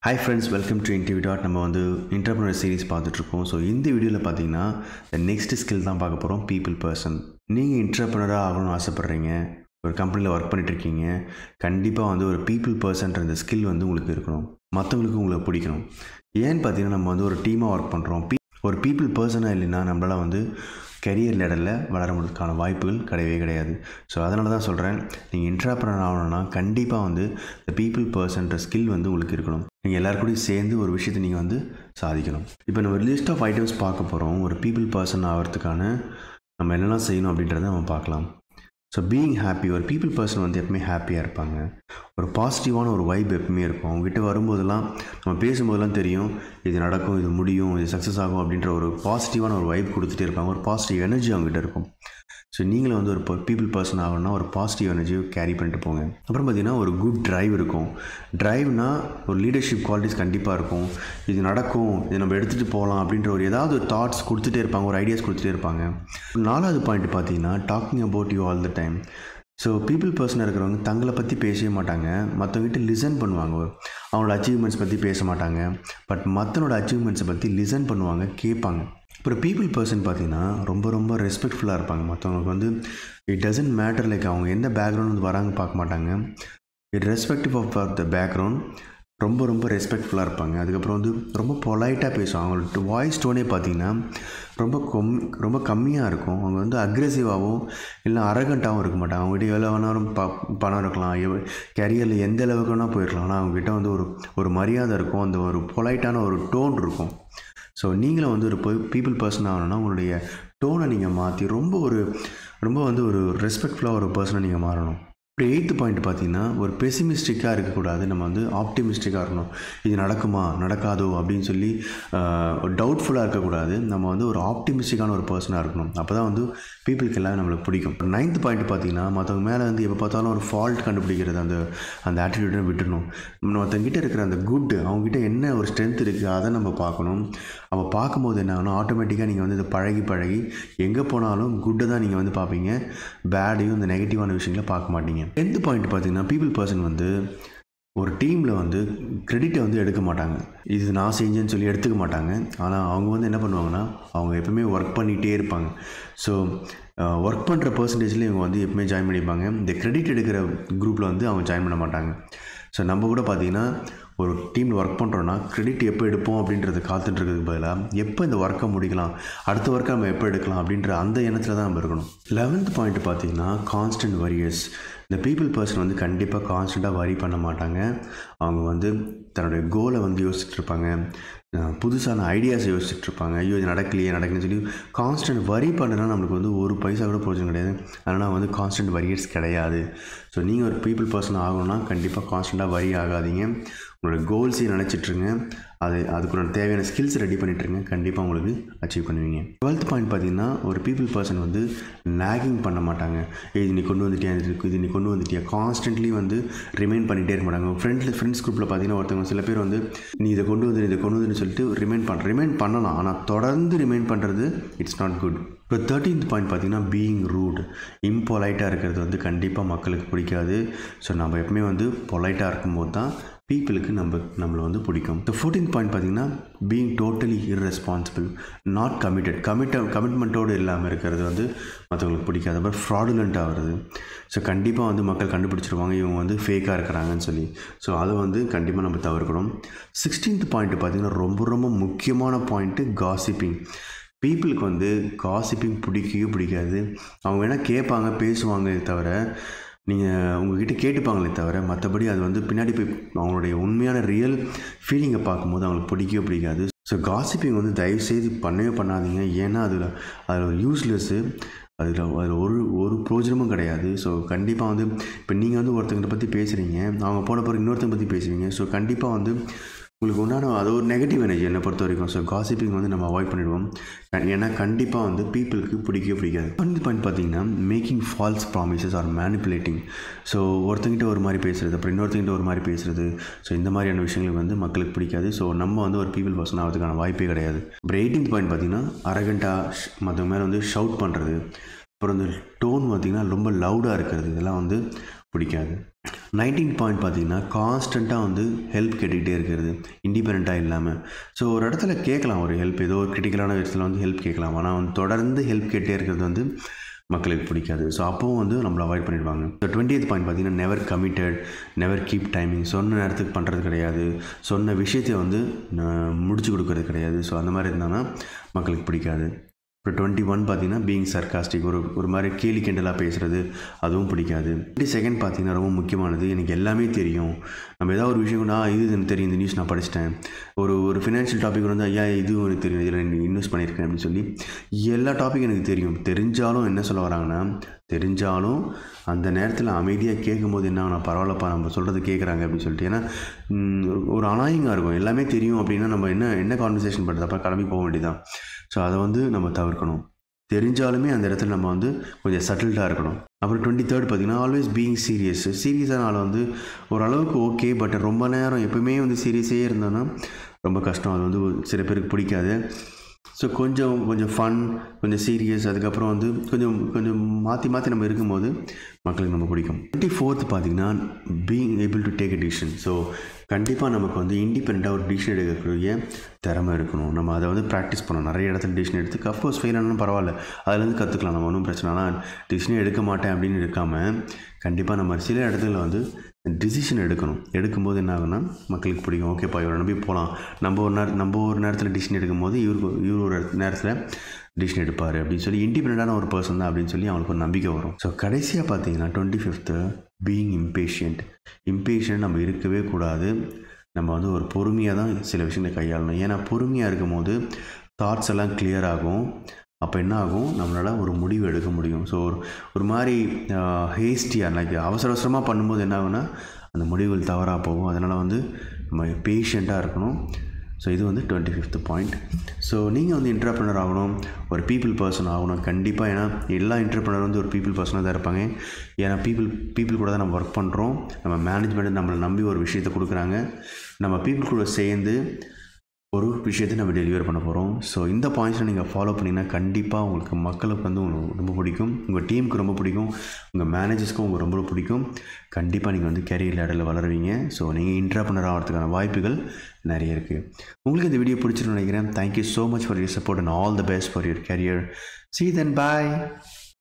hi friends welcome to interview dot நம்ம வந்து இன்டர்பிரினர் series பார்த்துட்ருக்கோம் ஸோ இந்த வீடியோவில் பார்த்தீங்கன்னா நெக்ஸ்ட் ஸ்கில் தான் பார்க்க போகிறோம் பீப்புள் பர்சன் நீங்கள் இன்டர்பிரினராக ஆகணும்னு ஆசைப்பட்றீங்க ஒரு கம்பெனியில் ஒர்க் பண்ணிட்டுருக்கீங்க கண்டிப்பாக வந்து ஒரு பீப்புள் பர்சன்ற இந்த ஸ்கில் வந்து உங்களுக்கு இருக்கணும் மற்றவங்களுக்கு உங்களுக்கு பிடிக்கணும் ஏன்னு பார்த்தீங்கன்னா நம்ம வந்து ஒரு டீமாக ஒர்க் பண்ணுறோம் பீ ஒரு பீப்புள் பர்சனாக இல்லைன்னா நம்மளால் வந்து கரியர் லெடரில் வளர முடியறதுக்கான வாய்ப்புகள் கிடையவே கிடையாது ஸோ அதனால தான் சொல்கிறேன் நீங்கள் இன்ட்ராப்ரனர் ஆகணும்னா கண்டிப்பாக வந்து இந்த பீப்புள் பர்சன்ற ஸ்கில் வந்து உங்களுக்கு இருக்கணும் நீங்கள் எல்லாருக்கூடயும் சேர்ந்து ஒரு விஷயத்தை நீங்கள் வந்து சாதிக்கணும் இப்போ நம்ம லிஸ்ட் ஆஃப் ஐட்டம்ஸ் பார்க்க போகிறோம் ஒரு பீப்புள் பர்சன் ஆகிறதுக்கான நம்ம என்னெல்லாம் செய்யணும் அப்படின்றத நம்ம பார்க்கலாம் ஸோ பீயிங் ஹாப்பி ஒரு பீப்புள் பர்சன் வந்து எப்பவுமே ஹாப்பியாக இருப்பாங்க ஒரு பாசிட்டிவான ஒரு வைப் எப்பவுமே இருக்கும் அவங்ககிட்ட வரும்போதெல்லாம் நம்ம பேசும்போதெல்லாம் தெரியும் இது நடக்கும் இது முடியும் இது சக்ஸஸ் ஆகும் அப்படின்ற ஒரு பாசிட்டிவான ஒரு வைப் கொடுத்துட்டே இருப்பாங்க ஒரு பாசிட்டிவ் எனர்ஜி அவங்ககிட்ட இருக்கும் ஸோ நீங்களும் வந்து ஒரு பீப்புள் பர்சன் ஆகணும்னா ஒரு பாசிட்டிவ் எனர்ஜியை கேரி பண்ணிட்டு போங்க அப்புறம் பார்த்தீங்கன்னா ஒரு குட் டிரைவ் இருக்கும் டிரைவ்னா ஒரு லீடர்ஷிப் குவாலிட்டிஸ் கண்டிப்பாக இருக்கும் இது நடக்கும் இது நம்ம எடுத்துகிட்டு போகலாம் அப்படின்ற ஒரு ஏதாவது ஒரு தாட்ஸ் கொடுத்துட்டே இருப்பாங்க ஒரு ஐடியாஸ் கொடுத்துட்டே இருப்பாங்க நாலாவது பாயிண்ட் பார்த்தீங்கன்னா talking about you all the time so people பர்சனாக இருக்கிறவங்க தங்களை பற்றி பேசவே மாட்டாங்க மற்றவங்ககிட்ட லிசன் பண்ணுவாங்க அவங்களோட அச்சீவ்மெண்ட்ஸ் பற்றி பேச மாட்டாங்க பட் மற்றனோட அச்சீவ்மெண்ட்ஸை பற்றி லிசன் பண்ணுவாங்க கேட்பாங்க அப்புறம் பீப்புள் பர்சன் பார்த்தீங்கன்னா ரொம்ப ரொம்ப ரெஸ்பெக்ட்ஃபுல்லாக இருப்பாங்க மற்றவங்களுக்கு வந்து இட் டசன்ட் மேட்டர் லைக் அவங்க எந்த பேக்ரவுண்ட் வந்து வராங்க பார்க்க மாட்டாங்க irrespective of the background ரொம்ப ரொம்ப ரெஸ்பெக்ட்ஃபுல்லாக இருப்பாங்க அதுக்கப்புறம் வந்து ரொம்ப பொலைட்டாக பேசுவாங்க அவங்களோட வாய்ஸ் டோனே பார்த்தீங்கன்னா ரொம்ப கம் ரொம்ப கம்மியாக இருக்கும் அவங்க வந்து அக்ரெசிவாகவும் இல்லை அரகண்ட்டாகவும் இருக்க மாட்டாங்க அவங்ககிட்ட எவ்வளோ வேணாலும் ப பணம் இருக்கலாம் எவ் கேரியரில் எந்த அளவுக்கு வேணால் போயிருக்கலாம் ஆனால் அவங்ககிட்ட வந்து ஒரு ஒரு மரியாதை இருக்கும் அந்த ஒரு பொலைட்டான ஒரு டோன் இருக்கும் ஸோ நீங்களும் வந்து ஒரு பீப்புள் பர்சன் ஆகணும்னா உங்களுடைய டோனை நீங்கள் மாற்றி ரொம்ப ஒரு ரொம்ப வந்து ஒரு ரெஸ்பெக்ட்ஃபுல்லாக ஒரு பர்சனை நீங்கள் மாறணும் அப்புறம் எயித்து பாயிண்ட் பார்த்தீங்கன்னா ஒரு பெசிமிஸ்டிக்காக இருக்கக்கூடாது நம்ம வந்து ஆப்டிமிஸ்டிக்காக இருக்கணும் இது நடக்குமா நடக்காதோ அப்படின்னு சொல்லி ஒரு டவுட்ஃபுல்லாக இருக்கக்கூடாது நம்ம வந்து ஒரு ஆப்டிமிஸ்டிக்கான ஒரு பர்சனாக இருக்கணும் அப்போ தான் வந்து பீப்புளுக்கு எல்லாம் நம்மளுக்கு பிடிக்கும் நைன்த் பாயிண்ட் பார்த்தீங்கன்னா மற்றவங்க மேலே வந்து எப்போ பார்த்தாலும் ஒரு ஃபால்ட் கண்டுபிடிக்கிறது அந்த அந்த ஆட்டிடியூடை விட்டுணும் நம்ம மற்றவங்கிட்ட இருக்கிற அந்த குட் அவங்ககிட்ட என்ன ஒரு ஸ்ட்ரென்த் இருக்குது அதை நம்ம பார்க்கணும் அப்போ பார்க்கும்போது என்ன ஆகணும் ஆட்டோமேட்டிக்காக நீங்கள் வந்து இதை பழகி பழகி எங்கே போனாலும் குட்டை தான் நீங்கள் வந்து பார்ப்பீங்க பேடையும் இந்த நெகட்டிவான விஷயங்களை பார்க்க மாட்டீங்க டென்த்து பாயிண்ட் பார்த்தீங்கன்னா பீப்புள் பர்சன் வந்து ஒரு டீமில் வந்து கிரெடிட்டை வந்து எடுக்க மாட்டாங்க இது நான் செஞ்சேன்னு சொல்லி எடுத்துக்க மாட்டாங்க ஆனால் அவங்க வந்து என்ன பண்ணுவாங்கன்னா அவங்க எப்பவுமே ஒர்க் பண்ணிகிட்டே இருப்பாங்க ஸோ ஒர்க் பண்ணுற பர்சன்டேஜில் இவங்க வந்து எப்பவுமே ஜாயின் பண்ணிப்பாங்க இந்த கிரெடிட் எடுக்கிற குரூப்பில் வந்து அவங்க ஜாயின் பண்ண மாட்டாங்க ஸோ நம்ம கூட பார்த்திங்கன்னா ஒரு டீமில் ஒர்க் பண்ணுறோன்னா கிரெடிட் எப்போ எடுப்போம் அப்படின்றத காத்துட்ருக்கிறதுக்கு பதிலாக எப்போ இந்த ஒர்க்கை முடிக்கலாம் அடுத்த ஒர்க்கை நம்ம எப்போ எடுக்கலாம் அப்படின்ற அந்த எண்ணத்தில் தான் நம்ம இருக்கணும் லெவன்த் பாயிண்ட் பார்த்திங்கன்னா கான்ஸ்டன்ட் வரியர்ஸ் இந்த பீப்புள் பர்சன் வந்து கண்டிப்பாக கான்ஸ்டண்ட்டாக வரி பண்ண மாட்டாங்க அவங்க வந்து தன்னுடைய கோலை வந்து யோசிச்சுட்டு இருப்பாங்க புதுசான ஐடியாஸ் யோசிச்சுட்டு இருப்பாங்க ஐயோ இது நடக்கலையே நடக்கலன்னு சொல்லி கான்ஸ்டன்ட் வரி பண்ணுறதுனா நம்மளுக்கு வந்து ஒரு பைசா கூட பிரோஜனம் கிடையாது அதனால் வந்து கான்ஸ்டன்ட் வரியர்ஸ் கிடையாது ஸோ நீங்கள் ஒரு பீப்புள் பர்சன் ஆகணும்னா கண்டிப்பாக கான்ஸ்டண்ட்டாக வரி ஆகாதீங்க உங்களோட கோல்ஸையும் நினச்சிட்ருங்க அது அதுக்குள்ள தேவையான ஸ்கில்ஸ் ரெடி பண்ணிட்டுருங்க கண்டிப்பாக உங்களுக்கு அச்சீவ் பண்ணுவீங்க டுவெல்த் பாயிண்ட் பார்த்தீங்கன்னா ஒரு பீப்புள் பர்சன் வந்து லேகிங் பண்ண மாட்டாங்க இது நீ கொண்டு வந்துட்டியா இது நீ கொண்டு வந்துட்டியா கான்ஸ்டன்ட்லி வந்து ரிமைன் பண்ணிகிட்டே இருக்க மாட்டாங்க ஃப்ரெண்ட்ஸில் ஃப்ரெண்ட்ஸ் குரூப்பில் பார்த்தீங்கன்னா ஒருத்தவங்க சில பேர் வந்து நீ இதை கொண்டு வந்து இதை கொண்டு வந்து சொல்லிட்டு ரிமைன் பண்ண ரிமைன் பண்ணலாம் ஆனால் தொடர்ந்து ரிமைன் பண்ணுறது இட்ஸ் நாட் குட் இப்போ தேர்ட்டீன்த் பாயிண்ட் பார்த்தீங்கன்னா பீயிங் ரூட் இம்பொலைட்டாக இருக்கிறது வந்து கண்டிப்பாக மக்களுக்கு பிடிக்காது ஸோ நம்ம எப்பவுமே வந்து பொலைட்டாக இருக்கும்போது தான் பீப்புளுக்கு நம்ம நம்மளை வந்து பிடிக்கும் இந்த ஃபோர்டீன் பாயிண்ட் பார்த்தீங்கன்னா being totally irresponsible not committed commit கமிட்மெண்ட்டோடு இல்லாமல் இருக்கிறது வந்து மற்றவங்களுக்கு பிடிக்காது அப்புறம் ஃப்ராடுலண்ட்டாக வருது ஸோ கண்டிப்பாக வந்து மக்கள் கண்டுபிடிச்சிருவாங்க இவங்க வந்து ஃபேக்காக இருக்கிறாங்கன்னு சொல்லி ஸோ அதை வந்து கண்டிப்பாக நம்ம தவிர்க்கணும் சிக்ஸ்டீன்த் பாயிண்ட் பார்த்திங்கன்னா ரொம்ப ரொம்ப முக்கியமான பாயிண்ட்டு காசிப்பிங் பீப்புளுக்கு வந்து காசிப்பிங் பிடிக்கவே பிடிக்காது அவங்க வேணால் கேட்பாங்க பேசுவாங்க தவிர நீங்கள் உங்ககிட்ட கேட்டுப்பாங்களே தவிர மற்றபடி அது வந்து பின்னாடி போய் அவங்களுடைய உண்மையான ரியல் ஃபீலிங்கை பார்க்கும்போது அவங்களுக்கு பிடிக்கவே பிடிக்காது ஸோ காசிப்பிங் வந்து தயவுசெய்து பண்ணவே பண்ணாதீங்க ஏன்னா அதில் அதில் ஒரு யூஸ்லெஸ்ஸு அதில் அதில் ஒரு ஒரு பிரோஜனமும் கிடையாது ஸோ கண்டிப்பாக வந்து இப்போ நீங்கள் வந்து ஒருத்தங்கிட்ட பற்றி பேசுகிறீங்க அவங்க போன பிறகு இன்னொருத்தங்க பற்றி பேசுவீங்க ஸோ கண்டிப்பாக வந்து உங்களுக்கு உண்டான அது ஒரு நெகட்டிவ் எனர்ஜி என்னை பொறுத்த வரைக்கும் ஸோ காசிப்பிங் வந்து நம்ம அவாய்ட் பண்ணிடுவோம் ஏன்னா கண்டிப்பாக வந்து பீப்புளுக்கு பிடிக்கவே பிடிக்காது பண்ணி பாயிண்ட் பார்த்தீங்கன்னா making false promises or manipulating so ஒருத்தங்கிட்ட ஒரு மாதிரி பேசுகிறது அப்புறம் இன்னொருத்தங்கிட்ட ஒரு மாதிரி பேசுகிறது ஸோ இந்த மாதிரியான விஷயங்கள் வந்து மக்களுக்கு பிடிக்காது ஸோ நம்ம வந்து ஒரு பீப்புள் பர்சன் ஆகிறதுக்கான வாய்ப்பே கிடையாது அப்புறம் எயிட்டீன்த் பாயிண்ட் பார்த்தீங்கன்னா அரகண்ட்டாக மற்றவங்க மேலே வந்து ஷவுட் பண்ணுறது அப்புறம் வந்து டோன் பார்த்திங்கன்னா ரொம்ப லவுடாக இருக்கிறது இதெல்லாம் வந்து பிடிக்காது நைன்டீன் பாயிண்ட் பார்த்தீங்கன்னா கான்ஸ்டண்ட்டாக வந்து ஹெல்ப் கேட்டுக்கிட்டே இருக்கிறது இண்டிபெண்ட்டாக இல்லாமல் ஸோ ஒரு இடத்துல கேட்கலாம் ஒரு ஹெல்ப் ஏதோ ஒரு கிரிட்டிக்கலான விஷயத்தில் வந்து ஹெல்ப் கேட்கலாம் ஆனால் வந்து தொடர்ந்து ஹெல்ப் கேட்டே இருக்கிறது வந்து மக்களுக்கு பிடிக்காது ஸோ அப்போவும் வந்து நம்மளை அவாய்ட் பண்ணிடுவாங்க ஸோ டுவெண்ட்டி பாயிண்ட் பார்த்தீங்கன்னா never committed never keep timing சொன்ன நேரத்துக்கு பண்ணுறது கிடையாது சொன்ன விஷயத்தை வந்து முடிச்சு கொடுக்கறது கிடையாது ஸோ அந்த மாதிரி இருந்தாங்கன்னா மக்களுக்கு பிடிக்காது அப்புறம் டுவெண்ட்டி ஒன் பார்த்தீங்கன்னா பீங் சர்காஸ்டிக் ஒரு ஒரு மாதிரி கேலி கிண்டலாக பேசுகிறது அதுவும் பிடிக்காது டுவெண்ட்டி செகண்ட் பார்த்தீங்கன்னா ரொம்ப முக்கியமானது எனக்கு எல்லாமே தெரியும் நம்ம ஏதாவது ஒரு விஷயம் நான் இது எனக்கு தெரியும் இந்த நியூஸ் நான் படிச்சிட்டேன் ஒரு ஒரு ஃபினான்ஷியல் டாபிக் வந்து ஐயா இதுவும் எனக்கு தெரியும் இதில் இன்வெஸ்ட் பண்ணியிருக்கேன் அப்படின்னு சொல்லி எல்லா டாபிக் எனக்கு தெரியும் தெரிஞ்சாலும் என்ன சொல்ல வராங்கன்னா தெரிஞ்சாலும் அந்த நேரத்தில் அமைதியாக கேட்கும்போது என்ன நான் பரவாயில்லப்பா நம்ம சொல்கிறது கேட்குறாங்க அப்படின்னு சொல்லிட்டு ஏன்னா ஒரு அனாயிங்காக இருக்கும் எல்லாமே தெரியும் அப்படின்னா நம்ம என்ன என்ன கான்வர்சேஷன் பண்ணுறது அப்போ கிளம்பி போக வேண்டியதான் ஸோ அதை வந்து நம்ம தவிர்க்கணும் தெரிஞ்சாலுமே அந்த இடத்துல நம்ம வந்து கொஞ்சம் சட்டில்டாக இருக்கணும் அப்புறம் டுவெண்ட்டி தேர்ட் பார்த்திங்கன்னா ஆல்வேஸ் பீயிங் சீரியஸ் சீரியஸான ஆள் வந்து ஓரளவுக்கு ஓகே பட் ரொம்ப நேரம் எப்பவுமே வந்து சீரியஸே இருந்தோன்னா ரொம்ப கஷ்டம் அது வந்து சில பேருக்கு பிடிக்காது ஸோ கொஞ்சம் கொஞ்சம் ஃபன் கொஞ்சம் சீரியஸ் அதுக்கப்புறம் வந்து கொஞ்சம் கொஞ்சம் மாற்றி மாற்றி நம்ம இருக்கும்போது மக்களுக்கு நம்ம பிடிக்கும் டுவெண்ட்டி ஃபோர்த் பார்த்திங்கன்னா being able to take a decision so கண்டிப்பாக நமக்கு வந்து இண்டிபெண்ட்டாக ஒரு டிசிஷன் எடுக்கக்கூடிய திறமை இருக்கணும் நம்ம அதை வந்து ப்ராக்டிஸ் பண்ணணும் நிறைய இடத்துல டிசிஷன் எடுத்து அஃப்கோர்ஸ் ஃபெயில் ஆனாலும் பரவாயில்ல அதுலேருந்து கற்றுக்கலாம் நம்ம ஒன்றும் பிரச்சனை ஆனால் டிசிஷனே எடுக்க மாட்டேன் அப்படின்னு இருக்காமல் கண்டிப்பாாக நம்ம சில இடத்துல வந்து டிசிஷன் எடுக்கணும் எடுக்கும்போது என்ன ஆகுனா மக்களுக்கு பிடிக்கும் ஓகேப்பா இவரை நம்பி போகலாம் நம்ம ஒரு நேரம் நம்ம ஒரு நேரத்தில் டிசிஷன் எடுக்கும்போது இவருக்கு இவர் ஒரு நேரத்தில் டிசிஷன் எடுப்பார் அப்படின்னு சொல்லி இண்டிபெண்ட்டான ஒரு பர்சன் தான் அப்படின்னு சொல்லி அவங்களுக்கு ஒரு நம்பிக்கை வரும் ஸோ கடைசியாக பார்த்தீங்கன்னா twenty fifth being impatient impatient நம்ம இருக்கவே கூடாது நம்ம வந்து ஒரு பொறுமையாக தான் சில விஷயங்களை கையாளணும் ஏன்னா பொறுமையாக இருக்கும் போது தாட்ஸ் எல்லாம் கிளியர் ஆகும் அப்போ என்ன ஆகும் நம்மளால் ஒரு முடிவு எடுக்க முடியும் ஸோ ஒரு ஒரு மாதிரி ஹேஸ்டியாக லைக் அவசர அவசரமாக பண்ணும்போது என்ன ஆகுனா அந்த முடிவுகள் தவறாக போகும் அதனால் வந்து நம்ம பேஷண்ட்டாக இருக்கணும் ஸோ இது வந்து டுவெண்ட்டி ஃபிஃப்த் பாயிண்ட் ஸோ நீங்கள் வந்து இன்டர்ப்ரனர் ஆகணும் ஒரு பீப்புள் பர்சன் ஆகணும் கண்டிப்பாக ஏன்னா எல்லா இன்டர்ப்ரனர் வந்து ஒரு பீப்புள் பர்சனாக தான் இருப்பாங்க ஏன்னா பீப்புள் பீப்புள் கூட தான் நம்ம ஒர்க் பண்ணுறோம் நம்ம மேனேஜ்மெண்ட் நம்மளை நம்பி ஒரு விஷயத்தை கொடுக்குறாங்க நம்ம பீப்புள் கூட சேர்ந்து ஒரு விஷயத்தை நம்ம டெலிவர் பண்ண போகிறோம் ஸோ இந்த பாயிண்ட்ஸை நீங்கள் ஃபாலோ பண்ணிங்கன்னா கண்டிப்பாக உங்களுக்கு மக்களுக்கு வந்து உங்களுக்கு ரொம்ப பிடிக்கும் உங்கள் டீமுக்கு ரொம்ப பிடிக்கும் உங்கள் மேனேஜர்ஸ்க்கும் உங்களுக்கு ரொம்ப பிடிக்கும் கண்டிப்பாக நீங்கள் வந்து கேரியர் லேடரில் வளருவீங்க ஸோ நீங்கள் இன்ட்ராப்ரனர் ஆகிறதுக்கான வாய்ப்புகள் நிறைய இருக்குது உங்களுக்கு இந்த வீடியோ பிடிச்சிருன்னு நினைக்கிறேன் thank you so much for your support and all the best for your career see then bye